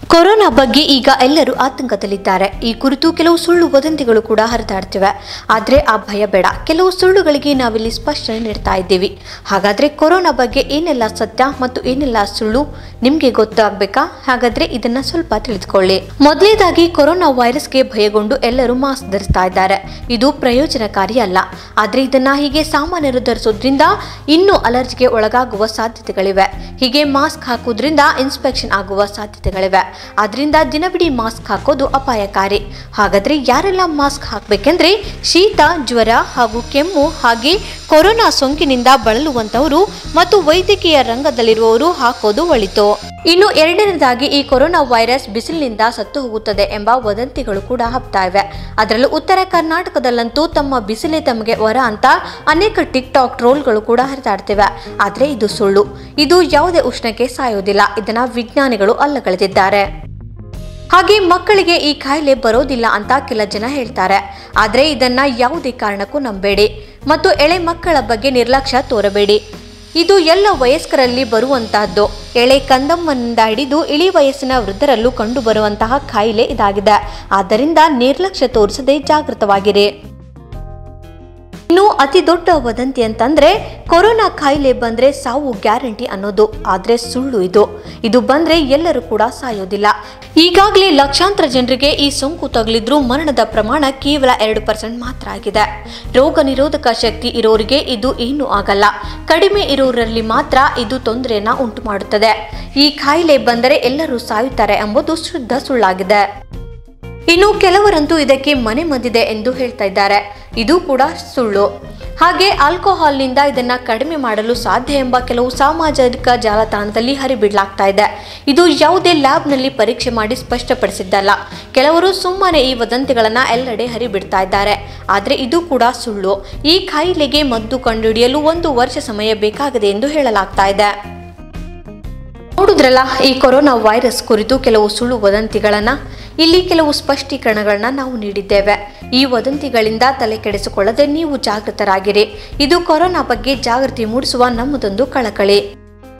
corona ಬಗ್ಗೆ ಈಗ ಎಲ್ಲರೂ ಆತಂಕದಲ್ಲಿದ್ದಾರೆ ಈ ಕುರಿತು ಕೆಲವು ಸುಳ್ಳು ವದಂತಿಗಳು ಕೂಡ ಹರಿದಾಡ್ತಿವೆ ಆದರೆ ಆ ಭಯ ಬೇಡ ಕೆಲವು ಸುಳ್ಳುಗಳಿಗೆ ನಾವಿಲ್ಲಿ ಸ್ಪಷ್ಟನೆ ನೀಡ್ತಾ ಇದ್ದೀವಿ ಹಾಗಾದ್ರೆ ಕೊರೋನಾ ಬಗ್ಗೆ ಏನೆಲ್ಲ ಸತ್ಯ ಮತ್ತು ಏನೆಲ್ಲ ಸುಳ್ಳು ನಿಮಗೆ ಗೊತ್ತಾಗಬೇಕಾ ಹಾಗಾದ್ರೆ ಇದನ್ನ ಸ್ವಲ್ಪ ತಿಳಿದುಕೊಳ್ಳಿ ಮೊದಲನೇದಾಗಿ ಕೊರೋನಾ ವೈರಸ್ಗೆ ಭಯಗೊಂಡು ಎಲ್ಲರೂ ಮಾಸ್ಕ್ ಧರಿಸ್ತಾ ಇದ್ದಾರೆ ಇದು ಪ್ರಯೋಜನಕಾರಿ ಅಲ್ಲ ಆದ್ರೆ ಇದನ್ನ ಹೀಗೆ ಸಾಮಾನ್ಯರು ಧರಿಸೋದ್ರಿಂದ ಇನ್ನೂ ಅಲರ್ಜಿಗೆ ಒಳಗಾಗುವ ಸಾಧ್ಯತೆಗಳಿವೆ ಹೀಗೆ ಮಾಸ್ಕ್ ಹಾಕೋದ್ರಿಂದ ಇನ್ಸ್ಪೆಕ್ಷನ್ ಆಗುವ ಸಾಧ್ಯತೆಗಳಿವೆ ಆದ್ರಿಂದ ದಿನವಿಡೀ ಮಾಸ್ಕ್ ಹಾಕೋದು ಅಪಾಯಕಾರಿ ಹಾಗಾದ್ರೆ ಯಾರೆಲ್ಲ ಮಾಸ್ಕ್ ಹಾಕಬೇಕೆಂದ್ರೆ ಶೀತ ಜ್ವರ ಹಾಗೂ ಕೆಮ್ಮು ಹಾಗೆ ಕೊರೋನಾ ಸೋಂಕಿನಿಂದ ಬಳಲುವಂತವರು ಮತ್ತು ವೈದ್ಯಕೀಯ ರಂಗದಲ್ಲಿರುವವರು ಹಾಕೋದು ಒಳಿತು ಇನ್ನು ಎರಡನೇದಾಗಿ ಈ ಕೊರೋನಾ ವೈರಸ್ ಬಿಸಿಲಿನಿಂದ ಸತ್ತು ಹೋಗುತ್ತದೆ ಎಂಬ ವದಂತಿಗಳು ಕೂಡ ಹಬ್ತಾ ಇವೆ ಅದರಲ್ಲೂ ಉತ್ತರ ಕರ್ನಾಟಕದಲ್ಲಂತೂ ತಮ್ಮ ಬಿಸಿಲೇ ತಮಗೆ ವರ ಅಂತ ಅನೇಕ ಟಿಕ್ ಟಾಕ್ ಟ್ರೋಲ್ಗಳು ಕೂಡ ಹರಿದಾಡ್ತಿವೆ ಆದ್ರೆ ಇದು ಸುಳ್ಳು ಇದು ಯಾವುದೇ ಉಷ್ಣಕ್ಕೆ ಸಾಯೋದಿಲ್ಲ ಇದನ್ನ ವಿಜ್ಞಾನಿಗಳು ಅಲ್ಲಗಳೆದಿದ್ದಾರೆ ಹಾಗೆ ಮಕ್ಕಳಿಗೆ ಈ ಕಾಯಿಲೆ ಬರೋದಿಲ್ಲ ಅಂತ ಕೆಲ ಜನ ಹೇಳ್ತಾರೆ ಆದ್ರೆ ಇದನ್ನ ಯಾವುದೇ ಕಾರಣಕ್ಕೂ ನಂಬೇಡಿ ಮತ್ತು ಎಳೆ ಮಕ್ಕಳ ಬಗ್ಗೆ ನಿರ್ಲಕ್ಷ್ಯ ತೋರಬೇಡಿ ಇದು ಎಲ್ಲ ವಯಸ್ಕರಲ್ಲಿ ಬರುವಂತಹದ್ದು ಎಳೆ ಕಂದಮ್ಮನಿಂದ ಹಿಡಿದು ಇಳಿ ವಯಸ್ಸಿನ ವೃದ್ಧರಲ್ಲೂ ಕಂಡು ಬರುವಂತಹ ಕಾಯಿಲೆ ಇದಾಗಿದೆ ಆದ್ದರಿಂದ ನಿರ್ಲಕ್ಷ್ಯ ತೋರಿಸದೆ ಜಾಗೃತವಾಗಿರಿ ಇನ್ನು ಅತಿ ದೊಡ್ಡ ವದಂತಿ ಅಂತಂದ್ರೆ ಕೊರೋನಾ ಕಾಯಿಲೆ ಬಂದ್ರೆ ಸಾವು ಗ್ಯಾರಂಟಿ ಅನ್ನೋದು ಆದ್ರೆ ಸುಳ್ಳು ಇದು ಇದು ಬಂದ್ರೆ ಎಲ್ಲರೂ ಕೂಡ ಸಾಯೋದಿಲ್ಲ ಈಗಾಗಲೇ ಲಕ್ಷಾಂತರ ಜನರಿಗೆ ಈ ಸೋಂಕು ತಗುಲಿದ್ರೂ ಮರಣದ ಪ್ರಮಾಣ ಕೇವಲ ಎರಡು ಪರ್ಸೆಂಟ್ ಮಾತ್ರ ಆಗಿದೆ ರೋಗ ನಿರೋಧಕ ಶಕ್ತಿ ಇರೋರಿಗೆ ಇದು ಏನೂ ಆಗಲ್ಲ ಕಡಿಮೆ ಇರೋರಲ್ಲಿ ಮಾತ್ರ ಇದು ತೊಂದರೆಯನ್ನ ಉಂಟು ಮಾಡುತ್ತದೆ ಈ ಕಾಯಿಲೆ ಬಂದರೆ ಎಲ್ಲರೂ ಸಾಯುತ್ತಾರೆ ಎಂಬುದು ಶುದ್ಧ ಸುಳ್ಳಾಗಿದೆ ಇನ್ನು ಕೆಲವರಂತೂ ಇದಕ್ಕೆ ಮನೆ ಮದ್ದಿದೆ ಎಂದು ಹೇಳ್ತಾ ಇದ್ದಾರೆ ಇದು ಕೂಡ ಸುಳ್ಳು ಹಾಗೆ ಆಲ್ಕೋಹಾಲ್ನಿಂದ ಇದನ್ನ ಕಡಿಮೆ ಮಾಡಲು ಸಾಧ್ಯ ಎಂಬ ಕೆಲವು ಸಾಮಾಜಿಕ ಜಾಲತಾಣದಲ್ಲಿ ಹರಿಬಿಡ್ಲಾಗ್ತಾ ಇದೆ ಇದು ಯಾವುದೇ ಲ್ಯಾಬ್ನಲ್ಲಿ ಪರೀಕ್ಷೆ ಮಾಡಿ ಸ್ಪಷ್ಟಪಡಿಸಿದ್ದಲ್ಲ ಕೆಲವರು ಸುಮ್ಮನೆ ಈ ವದಂತಿಗಳನ್ನ ಎಲ್ಲೆಡೆ ಹರಿಬಿಡ್ತಾ ಇದ್ದಾರೆ ಆದರೆ ಇದು ಕೂಡ ಸುಳ್ಳು ಈ ಕಾಯಿಲೆಗೆ ಮದ್ದು ಕಂಡುಹಿಡಿಯಲು ಒಂದು ವರ್ಷ ಸಮಯ ಬೇಕಾಗಿದೆ ಎಂದು ಹೇಳಲಾಗ್ತಾ ಇದೆ ನೋಡುದ್ರಲ್ಲ ಈ ಕೊರೋನಾ ವೈರಸ್ ಕುರಿತು ಕೆಲವು ಸುಳ್ಳು ವದಂತಿಗಳನ್ನ ಇಲ್ಲಿ ಕೆಲವು ಸ್ಪಷ್ಟೀಕರಣಗಳನ್ನ ನಾವು ನೀಡಿದ್ದೇವೆ ಈ ವದಂತಿಗಳಿಂದ ತಲೆ ಕೆಡಿಸಿಕೊಳ್ಳದೆ ನೀವು ಜಾಗೃತರಾಗಿರಿ ಇದು ಕೊರೋನಾ ಬಗ್ಗೆ ಜಾಗೃತಿ ಮೂಡಿಸುವ ನಮ್ಮದೊಂದು ಕಳಕಳಿ